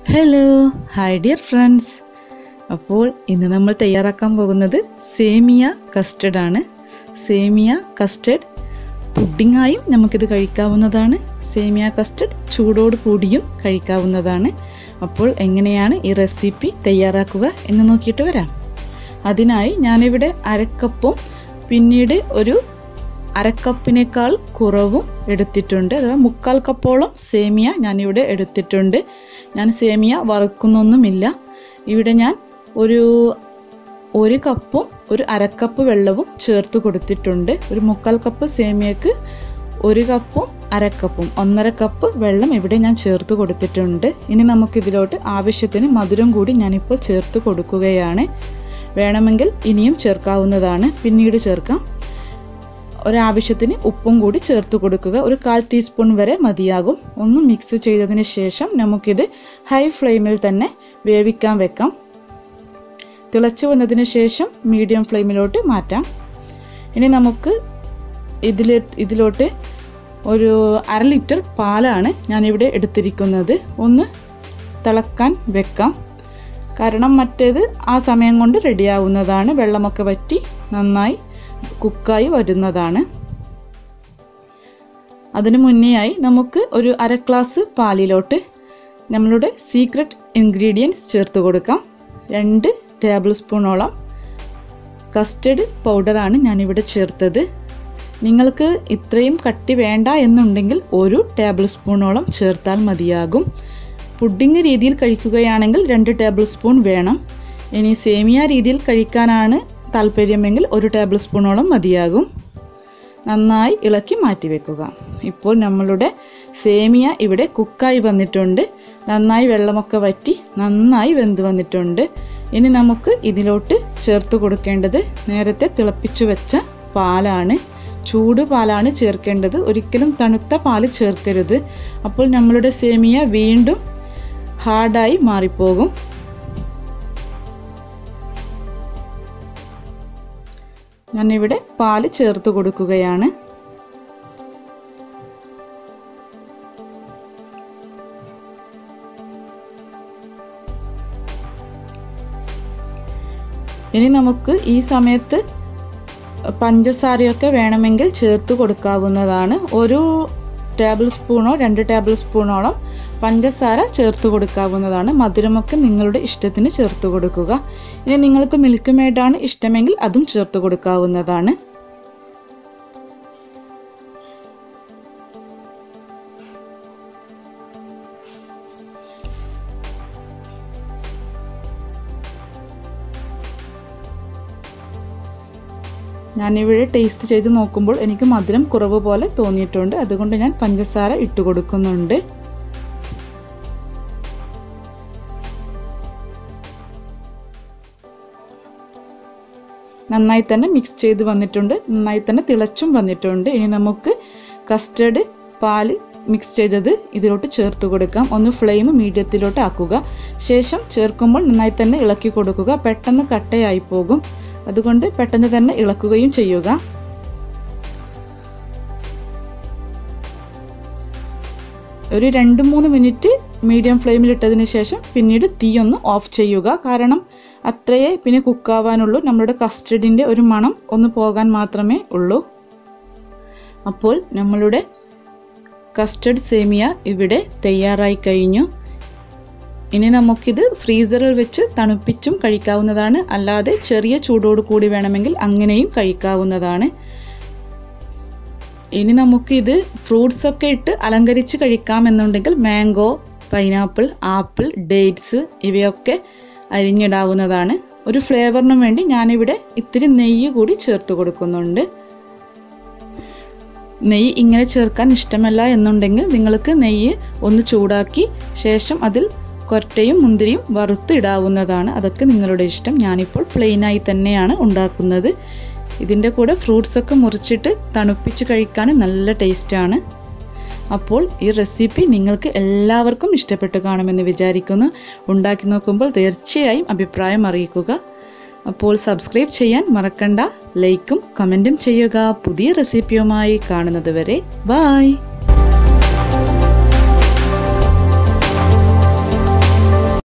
hello hi dear friends അപ്പോൾ ഇന്ന് നമ്മൾ തയ്യാറാക്കാൻ പോകുന്നത് സേമിയ കസ്റ്റഡ് ആണ് സേമിയ കസ്റ്റഡ് പുഡിങ്ങായും നമുക്കിത് കഴിക്കാവുന്നതാണ് സേമിയ കസ്റ്റഡ് ചൂടോട് കൂടിയും കഴിക്കാവുന്നതാണ് അപ്പോൾ എങ്ങനെയാണ് ഈ റെസിപ്പി തയ്യാറാക്കുക എന്ന് നോക്കിയിട്ട് വരാം അതിനായി ഞാനിവിടെ അരക്കപ്പും പിന്നീട് ഒരു അരക്കപ്പിനേക്കാൾ കുറവും എടുത്തിട്ടുണ്ട് അഥവാ മുക്കാൽ കപ്പോളം സേമിയ ഞാനിവിടെ എടുത്തിട്ടുണ്ട് ഞാൻ സേമിയ വറുക്കുന്നൊന്നുമില്ല ഇവിടെ ഞാൻ ഒരു ഒരു കപ്പും ഒരു അരക്കപ്പ് വെള്ളവും ചേർത്ത് കൊടുത്തിട്ടുണ്ട് ഒരു മുക്കാൽ കപ്പ് സേമിയക്ക് ഒരു കപ്പും അരക്കപ്പും ഒന്നര കപ്പ് വെള്ളം ഇവിടെ ഞാൻ ചേർത്ത് കൊടുത്തിട്ടുണ്ട് ഇനി നമുക്കിതിലോട്ട് ആവശ്യത്തിന് മധുരം കൂടി ഞാനിപ്പോൾ ചേർത്ത് കൊടുക്കുകയാണ് വേണമെങ്കിൽ ഇനിയും ചേർക്കാവുന്നതാണ് പിന്നീട് ചേർക്കാം ഒരാവശ്യത്തിന് ഉപ്പും കൂടി ചേർത്ത് കൊടുക്കുക ഒരു കാൽ ടീസ്പൂൺ വരെ മതിയാകും ഒന്ന് മിക്സ് ചെയ്തതിന് ശേഷം നമുക്കിത് ഹൈ ഫ്ലെയിമിൽ തന്നെ വേവിക്കാൻ വെക്കാം തിളച്ചു വന്നതിന് ശേഷം മീഡിയം ഫ്ലെയിമിലോട്ട് മാറ്റാം ഇനി നമുക്ക് ഇതിൽ ഇതിലോട്ട് ഒരു അര ലിറ്റർ പാലാണ് ഞാനിവിടെ എടുത്തിരിക്കുന്നത് ഒന്ന് തിളക്കാൻ വെക്കാം കാരണം മറ്റേത് ആ സമയം കൊണ്ട് റെഡിയാവുന്നതാണ് വെള്ളമൊക്കെ വറ്റി നന്നായി കുക്കായി വരുന്നതാണ് അതിനു മുന്നേയായി നമുക്ക് ഒരു അര ഗ്ലാസ് പാലിലോട്ട് നമ്മളുടെ സീക്രട്ട് ഇൻഗ്രീഡിയൻസ് ചേർത്ത് കൊടുക്കാം രണ്ട് ടേബിൾ സ്പൂണോളം കസ്റ്റഡ് പൗഡറാണ് ഞാനിവിടെ ചേർത്തത് നിങ്ങൾക്ക് ഇത്രയും കട്ടി വേണ്ട എന്നുണ്ടെങ്കിൽ ഒരു ടേബിൾ സ്പൂണോളം ചേർത്താൽ മതിയാകും പുഡിങ് രീതിയിൽ കഴിക്കുകയാണെങ്കിൽ രണ്ട് ടേബിൾ സ്പൂൺ വേണം ഇനി സേമിയ രീതിയിൽ കഴിക്കാനാണ് താല്പര്യമെങ്കിൽ ഒരു ടേബിൾ സ്പൂണോളം മതിയാകും നന്നായി ഇളക്കി മാറ്റി വെക്കുക ഇപ്പോൾ നമ്മളുടെ സേമിയ ഇവിടെ കുക്കായി വന്നിട്ടുണ്ട് നന്നായി വെള്ളമൊക്കെ വറ്റി നന്നായി വെന്ത് വന്നിട്ടുണ്ട് ഇനി നമുക്ക് ഇതിലോട്ട് ചേർത്ത് കൊടുക്കേണ്ടത് നേരത്തെ തിളപ്പിച്ചു വെച്ച പാലാണ് ചൂട് പാലാണ് ചേർക്കേണ്ടത് ഒരിക്കലും തണുത്ത പാല് ചേർക്കരുത് അപ്പോൾ നമ്മളുടെ സേമിയ വീണ്ടും ഹാർഡായി മാറിപ്പോകും ഞാനിവിടെ പാല് ചേർത്ത് കൊടുക്കുകയാണ് ഇനി നമുക്ക് ഈ സമയത്ത് പഞ്ചസാരയൊക്കെ വേണമെങ്കിൽ ചേർത്ത് കൊടുക്കാവുന്നതാണ് ഒരു ടേബിൾ സ്പൂണോ രണ്ട് ടേബിൾ സ്പൂണോളം പഞ്ചസാര ചേർത്ത് കൊടുക്കാവുന്നതാണ് മധുരമൊക്കെ നിങ്ങളുടെ ഇഷ്ടത്തിന് ചേർത്ത് കൊടുക്കുക ഇനി നിങ്ങൾക്ക് മിൽക്ക് മെയ്ഡാണ് ഇഷ്ടമെങ്കിൽ അതും ചേർത്ത് കൊടുക്കാവുന്നതാണ് ഞാനിവിടെ ടേസ്റ്റ് ചെയ്ത് നോക്കുമ്പോൾ എനിക്ക് മധുരം കുറവ് പോലെ തോന്നിയിട്ടുണ്ട് അതുകൊണ്ട് ഞാൻ പഞ്ചസാര ഇട്ട് കൊടുക്കുന്നുണ്ട് നന്നായി തന്നെ മിക്സ് ചെയ്ത് വന്നിട്ടുണ്ട് നന്നായി തന്നെ തിളച്ചും വന്നിട്ടുണ്ട് ഇനി നമുക്ക് കസ്റ്റർഡ് പാല് മിക്സ് ചെയ്തത് ഇതിലോട്ട് ചേർത്ത് കൊടുക്കാം ഒന്ന് ഫ്ലെയിം മീഡിയത്തിലോട്ട് ആക്കുക ശേഷം ചേർക്കുമ്പോൾ നന്നായി തന്നെ ഇളക്കി കൊടുക്കുക പെട്ടെന്ന് കട്ടയായി പോകും അതുകൊണ്ട് പെട്ടെന്ന് തന്നെ ഇളക്കുകയും ചെയ്യുക ഒരു രണ്ട് മൂന്ന് മിനിറ്റ് മീഡിയം ഫ്ലെയിമിൽ ഇട്ടതിന് ശേഷം പിന്നീട് തീ ഒന്ന് ഓഫ് ചെയ്യുക കാരണം അത്രയേ പിന്നെ കുക്കാവാനുള്ളൂ നമ്മുടെ കസ്റ്റഡിൻ്റെ ഒരു മണം ഒന്ന് പോകാൻ മാത്രമേ ഉള്ളൂ അപ്പോൾ നമ്മളുടെ കസ്റ്റഡ് സേമിയ ഇവിടെ തയ്യാറായി കഴിഞ്ഞു ഇനി നമുക്കിത് ഫ്രീസറിൽ വെച്ച് തണുപ്പിച്ചും കഴിക്കാവുന്നതാണ് അല്ലാതെ ചെറിയ ചൂടോട് കൂടി വേണമെങ്കിൽ അങ്ങനെയും കഴിക്കാവുന്നതാണ് ഇനി നമുക്കിത് ഫ്രൂട്ട്സ് ഒക്കെ ഇട്ട് അലങ്കരിച്ച് കഴിക്കാമെന്നുണ്ടെങ്കിൽ മാംഗോ പൈനാപ്പിൾ ആപ്പിൾ ഡേറ്റ്സ് ഇവയൊക്കെ അരിഞ്ഞിടാവുന്നതാണ് ഒരു ഫ്ലേവറിനും വേണ്ടി ഞാനിവിടെ ഇത്തിരി നെയ്യ് കൂടി ചേർത്ത് കൊടുക്കുന്നുണ്ട് നെയ്യ് ഇങ്ങനെ ചേർക്കാൻ ഇഷ്ടമല്ല എന്നുണ്ടെങ്കിൽ നിങ്ങൾക്ക് നെയ്യ് ഒന്ന് ചൂടാക്കി ശേഷം അതിൽ കൊരട്ടയും മുന്തിരിയും വറുത്ത് ഇടാവുന്നതാണ് അതൊക്കെ നിങ്ങളുടെ ഇഷ്ടം ഞാനിപ്പോൾ പ്ലെയിനായി തന്നെയാണ് ഉണ്ടാക്കുന്നത് ഇതിൻ്റെ കൂടെ ഫ്രൂട്ട്സൊക്കെ മുറിച്ചിട്ട് തണുപ്പിച്ച് കഴിക്കാൻ നല്ല ടേസ്റ്റാണ് അപ്പോൾ ഈ റെസിപ്പി നിങ്ങൾക്ക് എല്ലാവർക്കും ഇഷ്ടപ്പെട്ട് കാണുമെന്ന് വിചാരിക്കുന്നു ഉണ്ടാക്കി നോക്കുമ്പോൾ തീർച്ചയായും അഭിപ്രായം അറിയിക്കുക അപ്പോൾ സബ്സ്ക്രൈബ് ചെയ്യാൻ മറക്കണ്ട ലൈക്കും കമൻറ്റും ചെയ്യുക പുതിയ റെസിപ്പിയുമായി കാണുന്നത് വരെ ബായ്